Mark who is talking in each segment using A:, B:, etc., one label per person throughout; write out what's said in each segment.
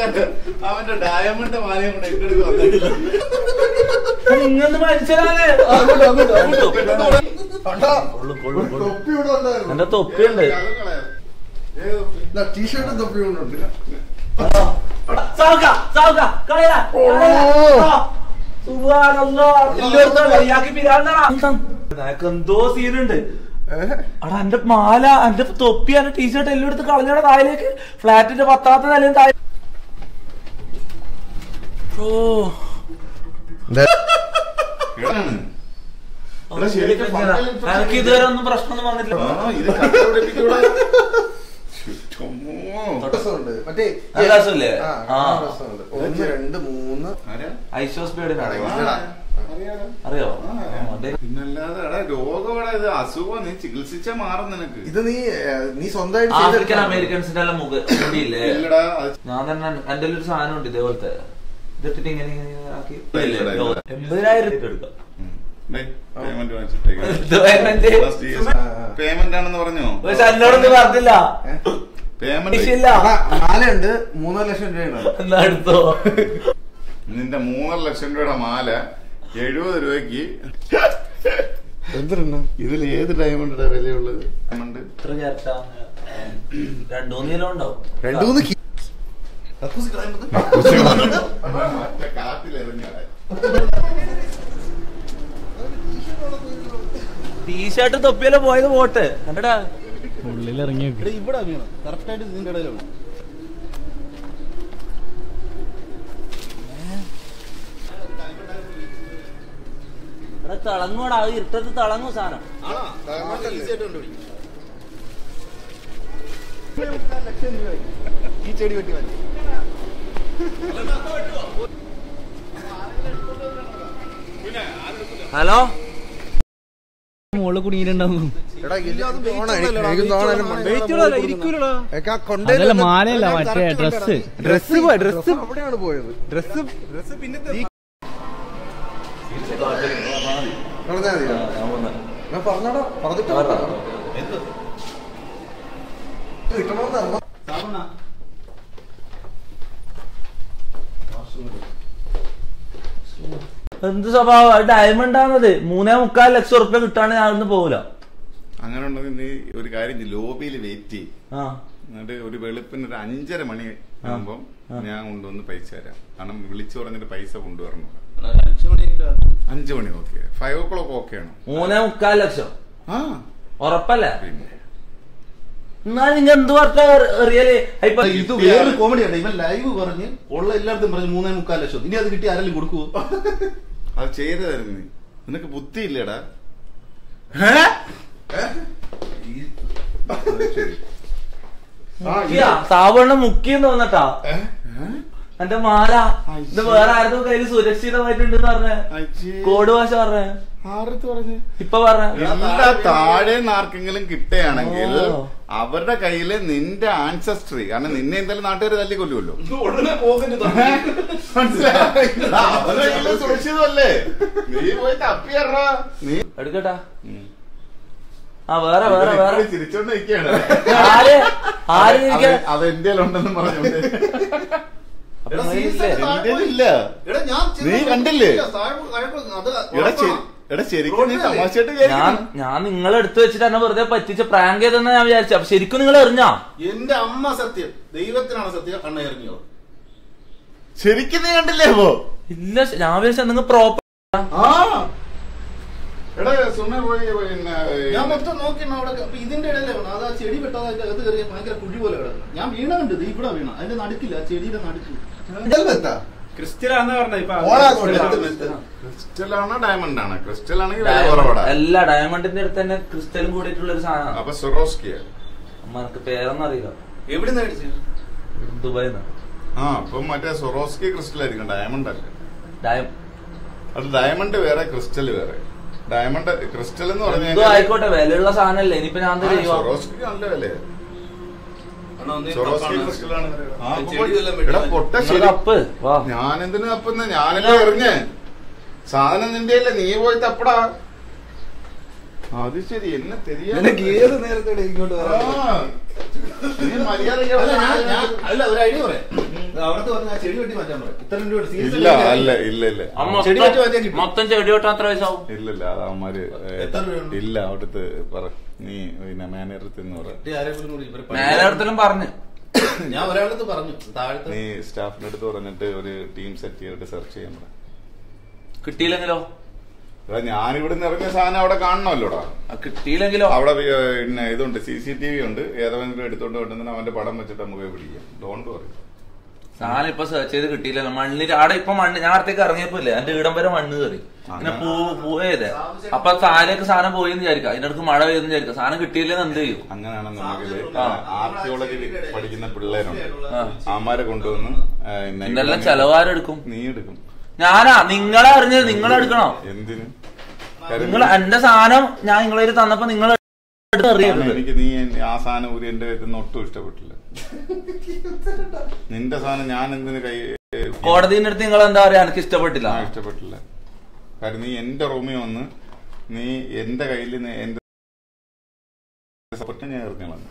A: ആൾക്കാര് അവന്റെ ഡയമണ്ട് മാലയും കൂടെ ഇട്ടെടുത്ത് വന്നിട്ടില്ല
B: നിങ്ങന്ന് മനുഷ്യരാണ്
C: കണ്ടാ?
B: കൊള്ളു, കൊള്ളു,
C: ഒരു
B: കൊള്ളു.
C: തൊപ്പി ഇവിടെ ഉണ്ടായിരുന്നു
B: എന്റെ തൊപ്പിയുണ്ട്
C: ടീഷർട്ടും തൊപ്പി കൊണ്ടുണ്ട്
B: സാവുക, സാവുക, കളയാ, കളയാ. ആ, സുബ്ഹാനല്ലാ. എല്ലായിടത്തും കളിയാക്കി പിരാന്തനാ. നിനക്ക് എന്തോ സീനുണ്ട് അടാ എന്റെ മാല എന്റെ തൊപ്പി എന്റെ ടീഷർട്ട് എല്ലാം എടുത്ത് കളഞ്ഞട താഴേക്ക് ഫ്ലാറ്റിന്റെ പത്താമത്തെ നിലയും താഴെ ഓ എനിക്ക് ഇതുവരെ ഒന്നും പ്രശ്നമൊന്നും വന്നിട്ടില്ല
C: രസമുണ്ട് മറ്റേ
B: നല്ല രസമില്ലേ?
C: ആ,
B: ആ.
C: രസമുണ്ട് ഒന്ന് രണ്ട് മൂന്ന്
B: ഐശോസ് പേടി
C: ഇല്ലടാ.
B: അറിയോ
A: ആ,
B: അതെ.
A: പിന്നല്ലാതെ എടാ രോഗമെടാ ഇത് അസുഖം നീ ചികിത്സിച്ചാ മാറും നിനക്ക്
C: ഇത് നീ ഏ, നീ സ്വന്തമായിട്ട്
B: ആഫ്രിക്കൻ
C: ചെയ്തെടുത്തതാണോ?
B: അമേരിക്കൻസിന്റെ എല്ലാം മുഖ മുടിയില്ലേ
A: ഇല്ലടാ അത്
B: ഞാൻ തന്നെ എന്റെ ഒരു സാധനം ഉണ്ട് ഇതേപോലത്തെ ഇതിട്ടിട്ട് ഇങ്ങനെ ഇങ്ങനെ ഇങ്ങനെ ആക്കി
A: ഇല്ല, ഇല്ല, ഇല്ല.
B: എൺപതിനായിരം രൂപ എടുക്കാം
A: പേയ്മെന്റ് വാങ്ങിച്ചിട്ടേക്ക്
B: ഇത് payment?
A: പേയ്മെന്റ് ആണെന്ന് പറഞ്ഞോ
B: പക്ഷെ എന്നോടൊന്നും പറഞ്ഞില്ല
A: പേയ്മെന്റ്
B: ഇല്ല
C: എടാ, മാലയുണ്ട് മൂന്നര ലക്ഷം രൂപയാണ്
B: എന്നാ എടുത്തോ
A: നിന്റെ മൂന്നര ലക്ഷം രൂപയുടെ മാല എഴുപത് രൂപയ്ക്ക്
C: എന്തിനാ
A: ഇതിൽ ഏത് ഡയമണ്ട് വിലയുള്ളത് ഡയമണ്ട്
B: എത്ര ക്യാരറ്റാ രണ്ടു മൂന്ന് കിലോ ഉണ്ടാവും
C: രണ്ടു മൂന്ന് കി-
A: മറ്റേ കാട്ടിലെറിഞ്ഞാടെ
B: ടീഷർട്ട് തൊപ്പിയല്ലേ പോയത് പോട്ട് കണ്ടടാ
D: ഉള്ളിലിറങ്ങി നോക്ക്.
C: ഇവിടെ വീണു കറക്റ്റ് ആയിട്ട് ഇതിന്റെ ഇടയിലാണ്
B: ഇവിടെ തിളങ്ങൂടാ അത് ഇരുട്ടത്ത് തിളങ്ങും സാധനം
C: ഈ ചെടി വെട്ടി മതി
B: ഹലോ
D: മോള് കുടുങ്ങിയിട്ടുണ്ടാവും
C: എടാ ഇത് തോണ, എനിക്ക് എനിക്ക് തോണ അതിന് മണ്ടയിൽ ഏക്ക് ആ കൊണ്ടേല്
D: അതല്ല
C: വന്ന്
D: മാലയല്ല
C: എല്ലാം
D: മറ്റേ
C: correct
D: ഡ്രസ്സ്
C: കൊണ്ടുവരണം.
D: ഡ്രസ്സ് പോയി ഡ്രസ്സ്
C: അവിടെയാണ് പോയത് ഡ്രസ് ഡ്രസ് പിന്നെ പറഞ്ഞാ മതിയോ? ഞാൻ പറഞ്ഞോടാ പറഞ്ഞിട്ട് കിട്ടണമെന്ന് അമ്മ
B: എന്ത് സ്വഭാവം ഡയമണ്ട് ആണത് മൂന്നേ മുക്കാൽ ലക്ഷം ഉറുപ്പ്യ കിട്ടാണ് ഞാൻ അവിടുന്ന് പോകൂല
A: അങ്ങനെ ഉണ്ടെങ്കിൽ നീ ഒരു കാര്യം ചെയ്യ് ലോബിയിൽ വെയിറ്റ് ചെയ്യും
B: ആ
A: എന്നിട്ട് ഒരു വെളുപ്പിന് ഒരു അഞ്ചര മണി ആകുമ്പോൾ ഞാൻ കൊണ്ടുവന്ന് പൈസ തരാം കാരണം വിളിച്ചു പറഞ്ഞിട്ട് പൈസ കൊണ്ടുവരണം അഞ്ചു മണി okay five o'clock okay ആണോ
B: മൂന്നേ മുക്കാൽ ലക്ഷം
A: ആ
B: ഉറപ്പല്ലേ
A: പിന്നെ
B: എന്നാ നിങ്ങ എന്ത് പറഞ്ഞ റിയല് ഇപ്പൊ
E: ഇത് വേറെ കോമഡിയാണ് ഇവൻ ലൈവ് പറഞ്ഞ് ഉള്ള എല്ലായിടത്തും പറഞ്ഞ് മൂന്നേ മുക്കാൽ ലക്ഷം ഇനി അത് കിട്ടി ആരെങ്കിലും കൊടുക്കുവോ
A: അത് ചെയ്തു തരുന്നു നീ നിനക്ക് ബുദ്ധിയില്ലടാ ശരി
B: മുക്കിയാ സാവണ്ണ മുക്കിയെന്ന് തോന്നട്ടാ എന്റെ മാല ഇത് വേറെ ആരുടെ കയ്യിൽ സുരക്ഷിതമായിട്ടുണ്ടെന്ന് പറഞ്ഞ
A: അയ്യേ.
B: കോഡ് ഭാഷ പറഞ്ഞ
A: ആരടുത്ത് പറഞ്ഞു
B: ഇപ്പൊ പറഞ്ഞ
A: എല്ലാ താഴെ ആർക്കെങ്കിലും കിട്ടുകയാണെങ്കിൽ
B: ഓ.
A: അവരുടെ കയ്യില് നിന്റെ ആൻസസ്ട്രി കാരണം നിന്നെ എന്തായാലും നാട്ടുകാർ തല്ലി കൊല്ലുമല്ലോ
E: ഉടനെ പോകുന്നത്
A: മനസ്സിലായോ? അവരുടെ കയ്യില് സുരക്ഷിതമല്ലേ നീ പോയി തപ്പിയറാ നീ
B: എടുക്കട്ടാ ആ വേറെ വേറെ വേറെ
A: ഇപ്പോഴും ചിരിച്ചോണ്ട് നിൽക്കുകയാണ്
B: ആര് ആര് ഇരിക്കാൻ
A: അത് അത് എന്റെ ഉണ്ടെന്ന് പറഞ്ഞോണ്ട്
B: അപ്പൊ നിങ്ങളില്ലേ?
A: എന്റെ ഇല്ല
E: എടാ ഞാൻ
A: നീ കണ്ടില്ലേ?
E: താഴെ- താഴെ- അത്
A: എടാ ശരി എടാ ശരിക്കും നീ തമാശയായിട്ട്
B: ഞാൻ
A: വിചാരിക്കണം
B: ഞാൻ നിങ്ങൾ എടുത്തു വെച്ചിട്ട് എന്നെ വെറുതെ പറ്റിച്ച് പ്രാങ്ക് ചെയ്തെന്ന് ഞാൻ വിചാരിച്ചു അപ്പൊ ശരിക്കും നിങ്ങൾ എറിഞ്ഞാ
E: എന്റെ അമ്മ സത്യം ദൈവത്തിനാണ് സത്യം കണ്ണ ഇറങ്ങിയത്
A: ശരിക്കും നീ കണ്ടില്ലേ അപ്പോ
B: ഇല്ല ഞാൻ വിചാരിച്ച നിങ്ങൾ പ്രോപ്പർ
A: ആ എടാ സുമ പോയി പിന്നെ
E: ഞാൻ മൊത്തം നോക്കിയാണ് അവിടെ അപ്പൊ ഇതിന്റെ ഇടയിലെ വീണ അത് ആ ചെടി വെട്ടാതെ അതിന്റെ അകത്ത് കയറിയ ഭയങ്കര കുഴി പോലെ കിടക്കുന്നു ഞാൻ വീണുണ്ട് ദേ ഇവിടെ വീണ അതിന്റെ നടുക്കില്ല ആ ചെടിയുടെ നടുക്ക്
F: ക്രിസ്ത്യനാന്ന് പറഞ്ഞ ഇപ്പൊ
C: ഓളാ
A: ക്രിസ്റ്റലാണോ ഡയമണ്ട് ആണ് ക്രിസ്റ്റൽ ആണെങ്കിൽ വില കുറവാടാ
B: അല്ല ഡയമണ്ടിന്റെ അടുത്ത് തന്നെ ക്രിസ്റ്റലും കൂടിയിട്ടുള്ള ഒരു സാധനമാണ്
A: അപ്പൊ സൊറോസ്കിയ
B: അമ്മ എനിക്ക് പേരൊന്നും അറിയില്ല
E: എവിടെ നിന്ന്
B: ദുബായിന്ന്
A: ആ അപ്പൊ മറ്റേ സൊറോസ്കി ക്രിസ്റ്റൽ ആയിരിക്കും ഡയമണ്ട് അല്ല
B: ഡയം
A: അത് ഡയമണ്ട് വേറെ ക്രിസ്റ്റൽ വേറെ ഡയമണ്ട് ക്രിസ്റ്റൽ എന്ന് പറഞ്ഞു
B: എന്തോ ആയിക്കോട്ടെ വിലയുള്ള സാധനമല്ലേ ഇനിയിപ്പോ ഞാൻ എന്താ ചെയ്യുക
A: സൊറോസ്കി നല്ല വിലയാ സൊറോസ്കി ക്രിസ്റ്റൽ ആണ് ആ, അപ്പൊ
E: ചെടി വല്ലതും
A: എടാ,
E: വെട്ടി
A: പൊട്ട
B: നിങ്ങള്
A: ശരി
B: കപ്പ് വാ
A: ഞാൻ എന്തിനു തപ്പുന്ന ഞാനല്ലേ എറിഞ്ഞ് സാധനം നിന്റെ അല്ലേ നീ പോയി തപ്പടാ അത് ശരി എന്നെ
C: നിനക്ക് ഏത് നേരത്തെ ഇങ്ങോട്ട് വരാൻ
E: അല്ല, ഞാൻ- ഞാൻ- അല്ല ഒരു ഐഡിയ പറയാം അവിടുത്തെ പറഞ്ഞ ആ ചെടി വെട്ടി മാറ്റാൻ പറയാം ഇത്ര രൂപ season
A: ഇല്ല
E: ഒക്കെ
A: അല്ല ഇല്ല ഇല്ല
E: ചെടി വെട്ടി മാറ്റിയാൽ കിട്ടും.
B: മൊത്തം ചെടി വെട്ടാൻ എത്ര വയസ്സാവും
A: ഇല്ലില്ല അത് അവന്മാര് ഏ,
E: എത്ര രൂപയുണ്ട്?
A: ഇല്ല അവിടുത്തെ പറ നീ പിന്നെ മാനേജർ എന്ന് പറ
E: വെട്ടി ആരെങ്കിലും കൂടി ഇവരെ പഠിപ്പിക്കാൻ.
B: മേലയിടത്തിലും പറഞ്ഞു
E: ഞാൻ ഒരാളടുത്ത് പറഞ്ഞു താഴത്തെ
A: നീ സ്റ്റാഫിന്റെ അടുത്ത് പറഞ്ഞിട്ട് ഒരു ടീം സെറ്റ് ചെയ്തിട്ട് സെർച്ച് ചെയ്യാൻ പറ
B: കിട്ടിയില്ലെങ്കിലോ
A: എടാ, ഞാനിവിടുന്ന് ഇറങ്ങിയ സാധനം അവിടെ കാണണമല്ലോടാ
B: ആ, കിട്ടിയില്ലെങ്കിലോ
A: അവിടെ വി- പിന്നെ ഇതുണ്ട് സി സി ടി വി ഉണ്ട് ഏതെങ്കിലും എടുത്തോണ്ട് കൊണ്ടുവന്നിട്ട് അവന്റെ പടം വെച്ചിട്ട് നമുക്ക് പിടിക്കാം ഡോണ്ട് പറയും
B: സാധനം ഇപ്പൊ സെർച്ച് ചെയ്ത് കിട്ടിയില്ലല്ലോ മണ്ണിൽ അവിടെ ഇപ്പൊ മണ്ണ് ഞാൻ അടുത്തേക്ക് ഇറങ്ങിയപ്പോ ഇല്ലേ എന്റെ ഇടം വരെ മണ്ണ് കയറി പിന്നെ പൂ പൂവേതെ അപ്പൊ താലേക്ക് സാധനം പോയി എന്ന് വിചാരിക്കാം അതിനടുക്ക് മഴ പെയ്തെന്ന് വിചാരിക്കാം സാധനം കിട്ടിയില്ലെന്ന് എന്ത് ചെയ്യും
A: അങ്ങനെയാണെന്നുണ്ടെങ്കിൽ
B: ആ.
A: ആർക്കിയോളജി പഠിക്കുന്ന പിള്ളേരുണ്ട്
B: ആ.
A: അമാരെ കൊണ്ടുവന്ന് ആ, പിന്നെ
B: ഇതെല്ലാം ചെലവാരെടുക്കും
A: നീ എടുക്കും
B: ഞാനാ നിങ്ങളെ അറിഞ്ഞത് നിങ്ങളെടുക്കണോ
A: എന്തിന്
B: നിങ്ങൾ എന്റെ സാധനം ഞാൻ നിങ്ങളെ തന്നപ്പോ നിങ്ങൾ അറിയരുത്
A: എനിക്ക് നീ എൻ- ആ സാധനം ഊരി എന്റെ കയ്യിൽ നിന്ന് ഒട്ടും ഇഷ്ടപ്പെട്ടില്ല നിന്റെ സാധനം ഞാൻ എന്തിന് കൈ
B: കോടതിന്റെ അടുത്ത് നിങ്ങൾ എന്താ പറയാ എനിക്ക് ഇഷ്ടപ്പെട്ടില്ല
A: ആ, ഇഷ്ടപ്പെട്ടില്ല കാരണം നീ എന്റെ റൂമിൽ വന്ന് നീ എന്റെ കയ്യിൽ എന്റെ സപ്പോർട്ട് ഞാൻ എറിഞ്ഞു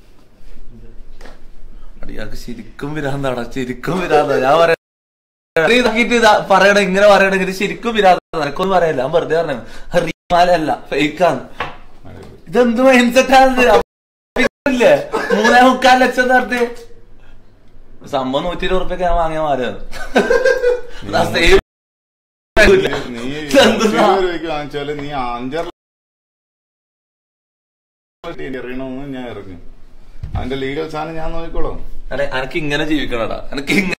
B: അടിയാൾക്ക് ശരിക്കും വിരാന്താടാ ശരിക്കും വിരാന്ത ഞാൻ പറയാ നീ ഇതാക്കിയിട്ട് ഇതാ പറയണ ഇങ്ങനെ പറയണെങ്കിൽ ശരിക്കും വിരാന്ത നിനക്കൊന്നും പറയല്ല ഞാൻ വെറുതെ പറഞ്ഞു റീമാലല്ല ഫേക്കാണ് ഇതെന്ത് മൈൻഡ് സെറ്റാണ് ഇല്ലേ മൂന്നേ മുക്കാൽ ലക്ഷം നടത്തി സംഭവം നൂറ്റി ഇരുപത് ഉറുപ്പൊക്കെ ഞാൻ വാങ്ങിയ മാറിയത് സെയിം
A: നീ
B: ഇതെന്തുന്നാ?
A: ഇരുപത് രൂപയ്ക്ക് വാങ്ങിച്ചാല് നീ അഞ്ചാറ് എറിയണമെന്ന് ഞാൻ ഇറങ്ങി അതിന്റെ ലീഗൽ സാധനം ഞാൻ നോക്കിക്കോളാം
B: എനിക്ക് ഇങ്ങനെ ജീവിക്കണടാ എനിക്ക് ഇങ്ങനെ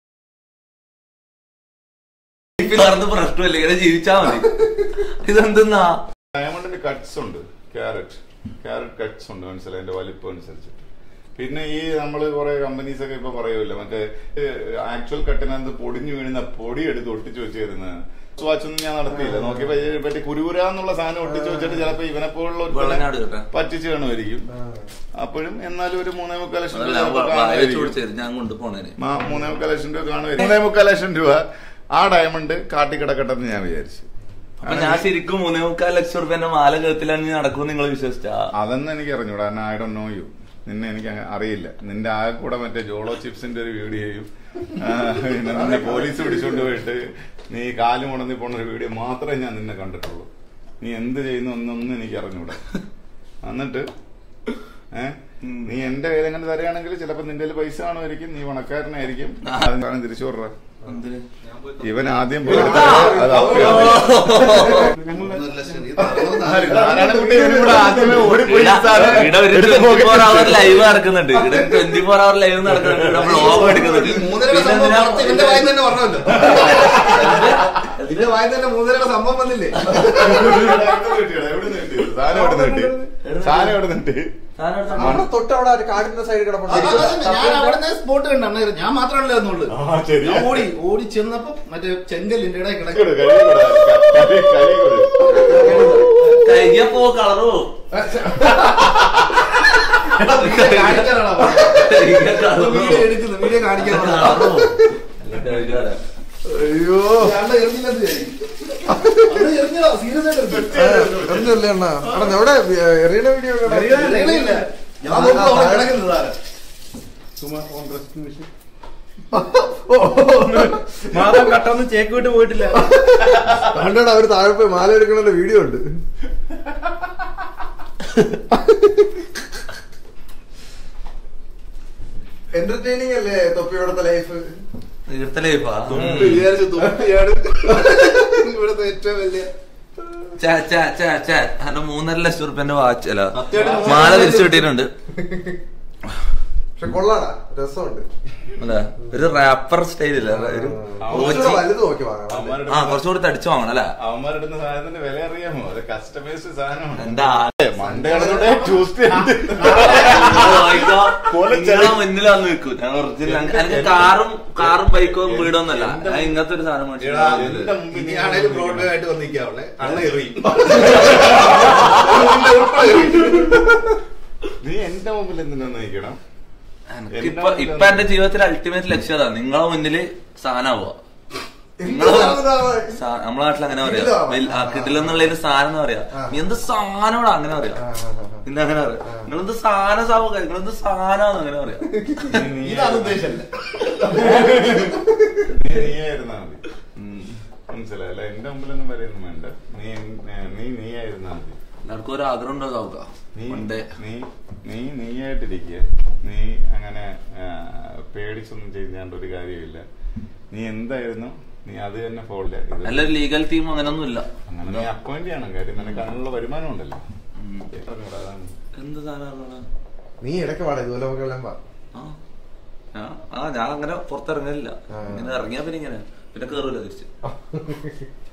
B: നടന്ന് പ്രശ്നമില്ല ഇങ്ങനെ ജീവിച്ചാ മതി ഇതെന്തെന്നാ
A: ഡയമണ്ടിന്റെ കട്ട്സ് ഉണ്ട് ക്യാരറ്റ് ക്യാരറ്റ് കട്ട്സ് ഉണ്ട് മനസ്സിലായി അതിന്റെ വലിപ്പം അനുസരിച്ചിട്ട് പിന്നെ ഈ നമ്മൾ കുറെ കമ്പനീസ് ഒക്കെ ഇപ്പൊ പറയുമല്ലോ മറ്റേ ആക്ച്വൽ കട്ടിനകത്ത് പൊടിഞ്ഞു വീഴുന്ന പൊടി എടുത്ത് ഒട്ടിച്ചു വെച്ചിരുന്നത് വാച്ച് ഒന്നും ഞാൻ നടത്തിയില്ല നോക്കിയപ്പോ ഈ മറ്റേ കുരുകുര എന്നുള്ള സാധനം ഒട്ടിച്ചു വെച്ചിട്ട് ചിലപ്പോ ഇവനെ പോലുള്ള
B: വെള്ളനാട് കേട്ടോ
A: പറ്റിച്ച് കാണുമായിരിക്കും അപ്പോഴും എന്നാലും ഒരു മൂന്നേ മുക്കാൽ ലക്ഷം
B: അതല്ല
A: രൂപ
B: വായ വെച്ച്
A: കാണുമായിരിക്കും.
B: കൊടുത്തേര് ഞാൻ കൊണ്ടുപോണേന്
A: മാ- മൂന്നേ മുക്കാൽ ലക്ഷം രൂപ കാണുമായിരിക്കും മൂന്നേ മുക്കാൽ ലക്ഷം രൂപ ആ ഡയമണ്ട് കാട്ടിക്കിടക്കട്ടെന്ന് ഞാൻ വിചാരിച്ചു
B: അപ്പൊ ഞാൻ ശരിക്കും മൂന്നേ മുക്കാൽ ലക്ഷം റുപ്യന്റെ മാല കഴുത്തിലാണ് നടക്കും നിങ്ങൾ വിശ്വസിച്ചാ
A: അതെന്ന് എനിക്ക് അറിഞ്ഞൂടാ കാരണം ഐ ഡോ നോ യു നിന്നെ എനിക്ക് അങ്ങ് അറിയില്ല നിന്റെ ആകെ കൂടെ മറ്റേ ജോളോ ചിപ്സിന്റെ ഒരു വീഡിയോയും ആ, പിന്നെ നിന്നെ പോലീസ് പിടിച്ചോണ്ട് പോയിട്ട് നീ കാല് മുടന്നി പോണ ഒരു വീഡിയോ മാത്രമേ ഞാൻ നിന്നെ കണ്ടിട്ടുള്ളൂ നീ എന്ത് ചെയ്യുന്നു എന്നൊന്നും എനിക്ക് അറിഞ്ഞൂടാ എന്നിട്ട് ഏ നീ എന്റെ കയ്യിൽ എങ്ങനെ തരികയാണെങ്കിൽ ചിലപ്പോ നിന്റെ കയ്യിൽ പൈസ കാണുമായിരിക്കും നീ പണക്കാരനായിരിക്കും അതെന്താണ് തിരിച്ചു പറഞ്ഞ
B: എന്തിന്?
A: ഇവൻ ആദ്യം പോയിട്ട് അത് അപ്പിയാണ്.
E: മൂന്നര ലക്ഷം ഇത് അറുപത്
A: ആര്? നാരായണൻകുട്ടി ഇവനും കൂടെ ആദ്യമേ ഓടിപ്പോയി
B: ഇവിടെ
A: സാധനം
B: ഇവിടെ ഒരു
A: എടുത്ത്
B: ട്വന്റി ഫോർ
A: pocket
B: അവർ
A: ഇട്ടു.
B: ലൈവ് നടക്കുന്നുണ്ട് ഇവിടെ ട്വന്റി ഫോർ അവർ ലൈവ് നടക്കുന്നുണ്ട് ഇവിടെ ബ്ലോഗ് എടുക്കുന്നുണ്ട്
E: മൂന്നരയുടെ
B: പിന്നെ
E: സംഭവം
B: എന്തിനാ-
E: പുറത്ത് ഇവന്റെ വായിൽ തന്നെ പറഞ്ഞല്ലോ ഇതിന്റെ വായിൽ തന്നെ മൂന്നരയുടെ സംഭവം വന്നില്ലേ
A: എവിടുന്ന് കിട്ടിയെടാ? എവിടുന്ന് കിട്ടിയത്? സാധനം എവിടുന്ന് കിട്ടി? സാധനം എവിടുന്ന് കിട്ടി?
B: സാധനം എടുത്തോ.
C: അവിടെ തൊട്ടവിടെ ഒരു കാടിന്റെ സൈഡ്
E: ആ,
C: കിടപ്പുണ്ട്
E: ആ, ആ, ഞാൻ അവിടെ സ്പോട്ട് കണ്ടാണ് ഞാൻ മാത്രമല്ല എന്നുള്ളു
A: ആ, ശരി.
E: ഞാൻ ഓടി ഓടി ചെന്നപ്പോ മറ്റേ ചെങ്കലിന്റെ ഇടയിൽ
A: കൊടു,
E: കിടക്കും
A: കൈ കൊടു. കൈ, കൈ കൊടു.
B: കയ്യ പോ കളറോ
E: വീഡിയോ എടുക്കുന്നു വീഡിയോ കാണിക്കാൻ പറഞ്ഞതാ.
B: കളറോ
E: അയ്യോ അയാളുടെ എറിഞ്ഞില്ലെന്ന് വിചാരിക്കും. അന്ന് എറിഞ്ഞതാ, serious ആയിട്ട് എറിഞ്ഞു.
C: ഒന്നുമില്ല അണ്ണാ അവിടെ എവിടെ എറിയണ വീഡിയോ
E: എറിയണില്ല. ഞാൻ നോക്കുമ്പോ അവിടെ കിടക്കുന്നതാണ്
F: മാധവൻ കട്ടൊന്നും ചേക്ക് വിട്ട് പോയിട്ടില്ല
C: കണ്ടോടാ അവര് താഴെ പോയി മാല എടുക്കണ വീഡിയോ ഉണ്ട് എന്റർടൈനിങ് അല്ലേ തൊപ്പിയോടത്തെ ലൈഫ്
B: തീർത്തലേപ്പാ
E: വിചാരിച്ചു തൊപ്പിയാണ് ഇവിടുത്തെ ഏറ്റവും വലിയ
B: അന്റെ മൂന്നര ലക്ഷം റുപ്യന്റെ വാച്ച് അല്ല
E: സത്യമായിട്ട്
B: മാല തിരിച്ചു കിട്ടിയിട്ടുണ്ട്
C: പക്ഷെ കൊള്ളാടാ രസമുണ്ട്
B: അല്ലേ ഒരു റാപ്പർ സ്റ്റൈലില്ല ഒരു
C: കുറച്ചുകൂടെ വലുത് നോക്കി വാങ്ങണം
A: അവന്മാരുടെ
B: ആ കുറച്ചുകൂടി തടിച്ചു വാങ്ങണം അല്ലേ
A: അവന്മാരുടെ സാധനത്തിന്റെ വില അറിയാമോ അത് കസ്റ്റമൈസ്ഡ് സാധനമാണ്
B: എന്താ
A: മണ്ടയുടെ ട്യൂസ്ഡേ
B: നിങ്ങളെ മുന്നിൽ വന്ന് നിൽക്കും ഞാൻ ഒറിജിനൽ എനിക്ക് കാറും കാറും ബൈക്കും വീടൊന്നല്ല ഞാൻ ഇങ്ങനത്തെ ഒരു സാധനം മേടിച്ചു
A: എന്റെ മുമ്പിൽ നീ
E: ഇനിയാണേലും ബ്രോഡ് ആയിട്ട് വന്നിക്കാവുള്ളേ അണ്ണ എറിയും
A: നീ എന്റെ മുമ്പിൽ എന്തിനാ നയിക്കണം
B: ഇപ്പൊ ഇപ്പൊ എന്റെ ജീവിതത്തിൽ അൾട്ടിമേറ്റ് ലക്ഷ്യം അതാ നിങ്ങളെ മുന്നില് സാധനമാവുക സാ- നമ്മളെ നാട്ടിൽ അങ്ങനെ പറയാ
C: ഇല്ല.
B: വെൽ- ആ, കിടിലെന്നുള്ളതിന് സാധനം എന്ന് പറയാ
C: ആ.
B: നീ എന്ത് സാധനോടാ അങ്ങനെ പറയാ
C: ആ, ആ, ആ.
B: പിന്നെ അങ്ങനെ പറയാം നിങ്ങളെന്ത് സാധനം സാവക നിങ്ങളെന്ത് സാധനമാന്ന് അങ്ങനെ പറയാം
A: നീ- നീ-
E: ഇതാണ് ഉദ്ദേശമല്ല
A: നീ നീയായിരുന്നാ മതി മനസ്സിലായല്ല എന്റെ മുമ്പിലൊന്നും വരെയൊന്നും വേണ്ട നീ നീ നീയായിരുന്നാ മതി
B: എല്ലാവർക്കും ഒരു ആഗ്രഹം ഉണ്ടോ സാവുക
A: നീ
B: പണ്ടേ
A: നീ നീ നീയായിട്ടിരിക്കുക നീ അങ്ങനെ ആ, പേടിച്ചൊന്നും ചെയ്യാണ്ട് ഒരു കാര്യമില്ല നീ എന്തായിരുന്നു നീ അത് തന്നെ ഫോളോ ചെയ്യ
B: നല്ലൊരു ലീഗൽ ടീം അങ്ങനൊന്നും ഇല്ല
A: അങ്ങനെ നീ അപ്പോയിന്റ് ചെയ്യണം കാര്യം നിനക്ക് അതിനുള്ള വരുമാനം ഉണ്ടല്ലോ പറഞ്ഞൂടാ, അതാണ്.
B: എന്ത് സാധനം
C: നീ ഇടയ്ക്ക് പാടാ ഇതുപോലെ നമുക്ക് എല്ലാം പാ
B: ആ ഞാൻ ആ ഞാൻ അങ്ങനെ പുറത്തിറങ്ങലില്ല
C: ആ.
B: ഇങ്ങനെ ഇറങ്ങിയാ പിന്നെ ഇങ്ങനെ പിന്നെ കേറൂല തിരിച്ച്